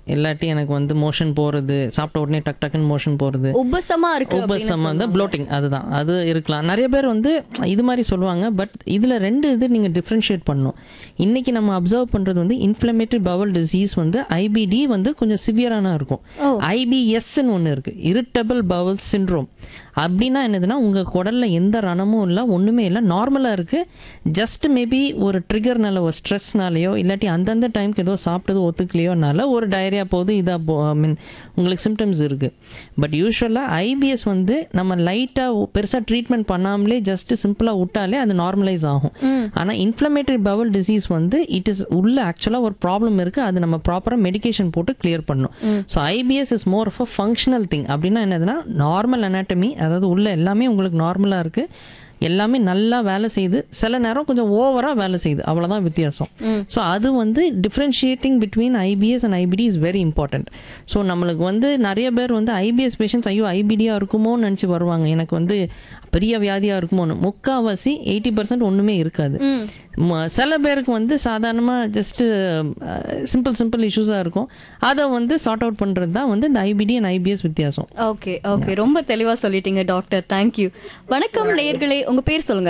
இல்லாட்டி எனக்கு வந்து மோஷன் போகிறது சாப்பிட்ட உடனே டக் டக்குன்னு மோஷன் போகிறது உபசமா இருக்கு அப்படின்னு உபசம் வந்து சொல்லுவாங்க. ப்ளோட்டிங் அதுதான் அது இருக்கலாம் நிறைய பேர் வந்து இது மாதிரி சொல்லுவாங்க பட் இதில் ரெண்டு இது நீங்கள் டிஃப்ரென்ஷியேட் பண்ணணும் இன்னைக்கு நம்ம அப்சர்வ் பண்ணுறது வந்து இன்ஃப்ளமேட்டரி பவல் டிசீஸ் வந்து ஐபிடி வந்து கொஞ்சம் சிவியரான இருக்கும் ஓ. ஐபிஎஸ்ன்னு ஒன்று இருக்குது இரிட்டபிள் பவல் சிண்ட்ரோம் அப்படின்னா என்னதுன்னா உங்கள் குடல்ல எந்த ரணமும் இல்லை ஒன்றுமே இல்லை நார்மலாக இருக்குது ஜஸ்ட் மேபி ஒரு ட்ரிகர்னால ஒரு ஸ்ட்ரெஸ்னாலேயோ இல்லாட்டி அந்தந்த டைம்க்கு ஏதோ சாப்பிட்டது ஒத்துக்கலையோனால ஒரு டயரியா போகுது இதாக ஐ மீன் உங்களுக்கு சிம்டம்ஸ் இருக்குது பட் யூஸ்வலாக ஐபிஎஸ் வந்து நம்ம லைட்டாக பெருசாக ட்ரீட்மெண்ட் பண்ணாமலே ஜஸ்ட் சிம்பிளாக விட்டாலே அது நார்மலைஸ் ஆகும் ஆனால் இன்ஃப்ளமேட்டரி பவல் டிசீஸ் வந்து இட் இஸ் உள்ள ஆக்சுவலாக ஒரு ப்ராப்ளம் இருக்குது அது நம்ம ப்ராப்பராக மெடிகேஷன் போட்டு கிளியர் பண்ணும் so IBS is more of a functional thing அப்படின்னா என்னதுன்னா நார்மல் anatomy அதாவது உள்ள எல்லாமே உங்களுக்கு நார்மலாக இருக்குது எல்லாமே நல்லா வேலை செய்யுது சில நேரம் கொஞ்சம் ஓவராக வேலை செய்யுது அவ்வளோதான் வித்தியாசம் ஸோ அது வந்து differentiating between IBS and IBD is very important so நம்மளுக்கு வந்து நிறைய பேர் வந்து ஐபிஎஸ் பேஷண்ட்ஸ் ஐயோ ஐபிடியாக இருக்குமோன்னு நினச்சி வருவாங்க எனக்கு வந்து பெரிய வியாதியாக இருக்குமோன்னு முக்கால்வாசி எயிட்டி பர்சன்ட் ஒன்றுமே இருக்காது ம- சில பேருக்கு வந்து சாதாரணமாக ஜஸ்ட்டு சிம்பிள் சிம்பிள் இஷ்யூஸாக இருக்கும் அதை வந்து சார்ட் அவுட் பண்ணுறது தான் வந்து இந்த ஐபிடி அண்ட் ஐபிஎஸ் வித்தியாசம் ஓகே ஓகே ரொம்ப தெளிவா சொல்லிட்டீங்க டாக்டர் தேங்க்யூ வணக்கம் நேயர்களே உங்க பேர் சொல்லுங்க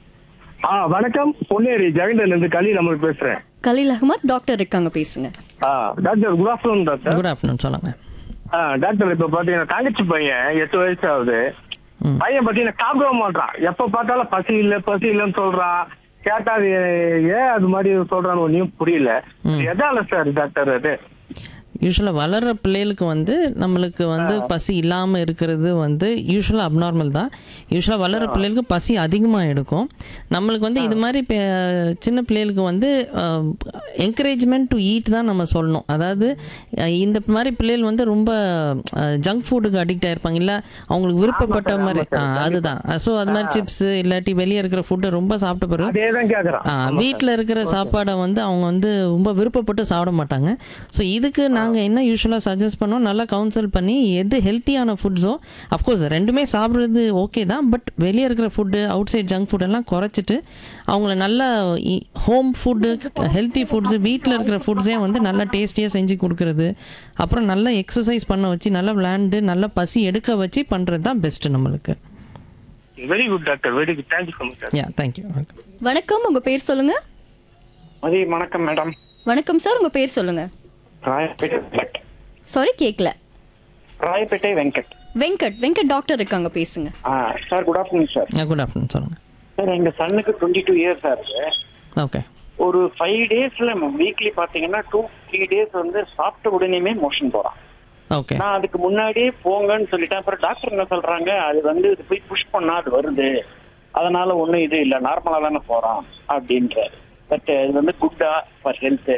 ஆ வணக்கம் பொன்னேரி ஜெகண்டன்ல இருந்து கலி நம்ம பேசுறேன் கலீல் அகமத் டாக்டர் இருக்காங்க பேசுங்க ஆ doctor good afternoon doctor good afternoon சொல்லுங்கள் ஆ டாக்டர் இப்ப பாத்தீங்கன்னா தங்கச்சி பையன் எட்டு வயசு ஆகுது ம். பையன் பாத்தீங்கன்னா சாப்பிடவே மாட்டான் எப்ப பார்த்தாலும் பசி இல்ல பசி இல்லைன்னு சொல்றான் கேட்டா அது ஏன் அது மாதிரி சொல்றான்னு ஒன்னும் புரியல எதால சார் டாக்டர் அது யூஸ்வலாக வளர்கிற பிள்ளைகளுக்கு வந்து நம்மளுக்கு வந்து பசி இல்லாமல் இருக்கிறது வந்து யூஸ்வலாக அப்நார்மல் தான் யூஸ்வலாக வளர்கிற பிள்ளைகளுக்கு பசி அதிகமாக எடுக்கும் நம்மளுக்கு வந்து இது மாதிரி பே- சின்ன பிள்ளைகளுக்கு வந்து என்கரேஜ்மெண்ட் டு ஈட் தான் நம்ம சொல்லணும் அதாவது அஹ், இந்த மாதிரி பிள்ளைகள் வந்து ரொம்ப ஜங்க் ஃபுட்டுக்கு அடிக்ட் ஆயிருப்பாங்க இல்லை அவங்களுக்கு விருப்பப்பட்ட மாதிரி ஆ, அதுதான் ஸோ அது மாதிரி சிப்ஸ் இல்லாட்டி வெளியே இருக்கிற ஃபுட்டை ரொம்ப சாப்பிட்ட பிறகு அதேதான் கேக்குறான் ஆ வீட்டில் இருக்கிற சாப்பாடை வந்து அவங்க வந்து ரொம்ப விருப்பப்பட்டு சாப்பிட மாட்டாங்க ஸோ இதுக்கு நாங்கள் என்ன யூஸ்வலாக சஜஸ்ட் பண்ணோம் நல்லா கவுன்சில் பண்ணி எது ஹெல்த்தியான ஃபுட்ஸோ அஃப்கோர்ஸ் ரெண்டுமே சாப்பிட்றது ஓகே தான் பட் வெளியே இருக்கிற food outside junk food எல்லாம் குறைச்சிட்டு அவங்கள நல்லா ஹோம் ஃபுட்டு ஹெல்த்தி ஃபுட்ஸு வீட்டில் இருக்கிற ஃபுட்ஸே வந்து நல்லா டேஸ்டியாக செஞ்சு கொடுக்கறது அப்புறம் நல்லா எக்ஸசைஸ் பண்ண வச்சு நல்லா விளையாண்டு நல்லா பசி எடுக்க வச்சு பண்ணுறது தான் பெஸ்ட்டு நம்மளுக்கு very good doctor very good thank you so much yeah thank you welcome வணக்கம் உங்க பேர் சொல்லுங்க மதி வணக்கம் மேடம் வணக்கம் சார் உங்க பேர் சொல்லுங்க ராயப்பேட்டை வெங்கட் சாரி கேட்கல ராயப்பேட்டை வெங்கட் வெங்கட் வெங்கட் டாக்டர் இருக்காங்க பேசுங்க ஆ sir good afternoon sir good afternoon சொல்லுங்கள் சார் எங்க சன்னுக்கு டுவெண்ட்டி டூ இயர்ஸ் ஆகுது ஓகே ஒரு ஃபைவ் டேஸ்ல வீக்லி பாத்தீங்கன்னா டூ த்ரீ டேஸ் வந்து சாப்பிட்ட உடனேயுமே மோஷன் போறான் ஓகே நான் அதுக்கு முன்னாடியே போங்கன்னு சொல்லிட்டேன் அப்புறம் டாக்டர் என்ன சொல்றாங்க அது வந்து இது போய் புஷ் பண்ணா அது வருது அதனால ஒண்ணும் இது இல்ல நார்மலா தானே போறான் அப்படின்றாரு பட் இது வந்து குட்டா for health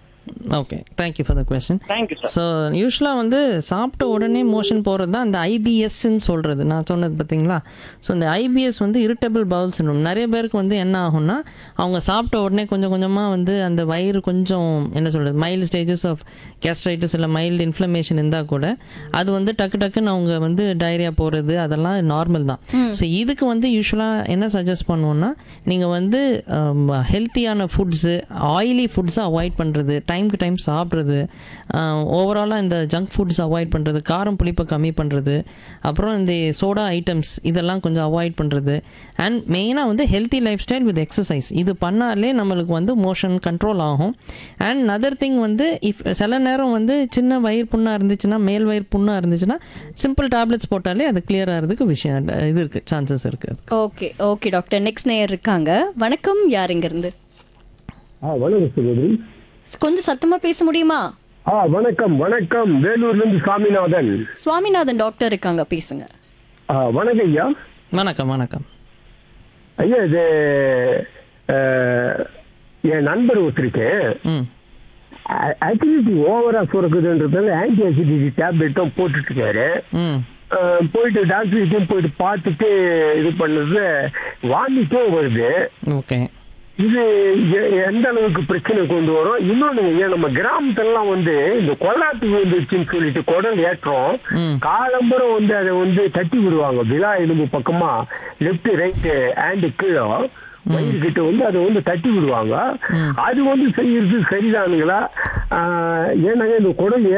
okay thank you for the question thank you sir so யூஸ்வலாக வந்து சாப்பிட்ட உடனே மோஷன் போகிறது தான் அந்த ஐபிஎஸ்ன்னு சொல்கிறது நான் சொன்னது பார்த்தீங்களா ஸோ இந்த ஐபிஎஸ் வந்து இரிட்டபிள் பவுல் சிண்ட்ரோம் நிறைய பேருக்கு வந்து என்ன ஆகும்னா அவங்க சாப்பிட்ட உடனே கொஞ்சம் கொஞ்சமாக வந்து அந்த வயிறு கொஞ்சம் என்ன சொல்கிறது மைல்டு ஸ்டேஜஸ் ஆஃப் கேஸ்ட்ரைட்டிஸ் இல்லை மைல்டு இன்ஃப்ளமேஷன் இருந்தால் கூட அது வந்து டக்கு டக்குன்னு அவங்க வந்து டயரியா போகிறது அதெல்லாம் நார்மல் தான் ஸோ இதுக்கு வந்து யூஸ்வலாக என்ன சஜஸ்ட் பண்ணுவோம்னா நீங்கள் வந்து ஹெல்த்தியான ஃபுட்ஸு ஆயிலி ஃபுட்ஸை அவாய்ட் பண்ணுறது டைம்க்கு டைம் சாப்பிட்றது ஓவராலாக இந்த ஜங்க் ஃபுட்ஸ் அவாய்ட் பண்ணுறது காரம் புளிப்பை கம்மி பண்ணுறது அப்புறம் இந்த சோடா ஐட்டம்ஸ் இதெல்லாம் கொஞ்சம் அவாய்ட் பண்ணுறது அண்ட் மெயினாக வந்து healthy lifestyle with exercise இது பண்ணாலே நம்மளுக்கு வந்து மோஷன் கண்ட்ரோல் ஆகும் அண்ட் அதர் திங் வந்து இஃப் சில நேரம் வந்து சின்ன வயிறு புண்ணாக இருந்துச்சுன்னா மேல் வயிறு புண்ணாக இருந்துச்சுன்னா சிம்பிள் டேப்லெட்ஸ் போட்டாலே அது கிளியர் ஆகிறதுக்கு விஷயம் இது இருக்குது சான்சஸ் இருக்குது ஓகே ஓகே டாக்டர் நெக்ஸ்ட் நேயர் இருக்காங்க வணக்கம் யார் இங்க இருந்து ஆ வணக்கம் சகோதரி கொஞ்சம் சத்தமா பேச முடியுமா ஆ வணக்கம் வணக்கம் வேலூர்ல இருந்து சாமிநாதன் சுவாமிநாதன் டாக்டர் இருக்காங்க பேசுங்க ஆ வணக்கம் ஐயா வணக்கம் வணக்கம் ஐயா இது அஹ், என் நண்பர் ஒருத்தருக்கு ம் அசிடிட்டி ஓவரா சுரக்குதுன்றதால ஆன்டி அசிடிட்டி டேப்லெட்டும் போட்டுட்டு இருக்காரு ம் அஹ், போயிட்டு டாக்டர்கிட்டையும் போயிட்டு பார்த்துட்டு இது பண்ணது வாமிட்டும் வருது ஓகே இது எ- எந்த அளவுக்கு பிரச்சனை கொண்டு வரும் இன்னொன்னு ஏன் நம்ம கிராமத்துலலாம் வந்து இந்த கொள்ளாத்து வந்துருச்சுன்னு சொல்லிட்டு குடல் ஏற்றம் ம் காலம்பரம் வந்து அதை வந்து தட்டி விடுவாங்க விழா எலும்பு பக்கமா லெஃப்ட் ரைட் ஹேண்டு கீழே வயிறு கிட்ட வந்து அதை வந்து தட்டி விடுவாங்க அது வந்து செய்யறது சரிதானுங்களா ஆஹ் ஏன்னாங்க இந்த குடல்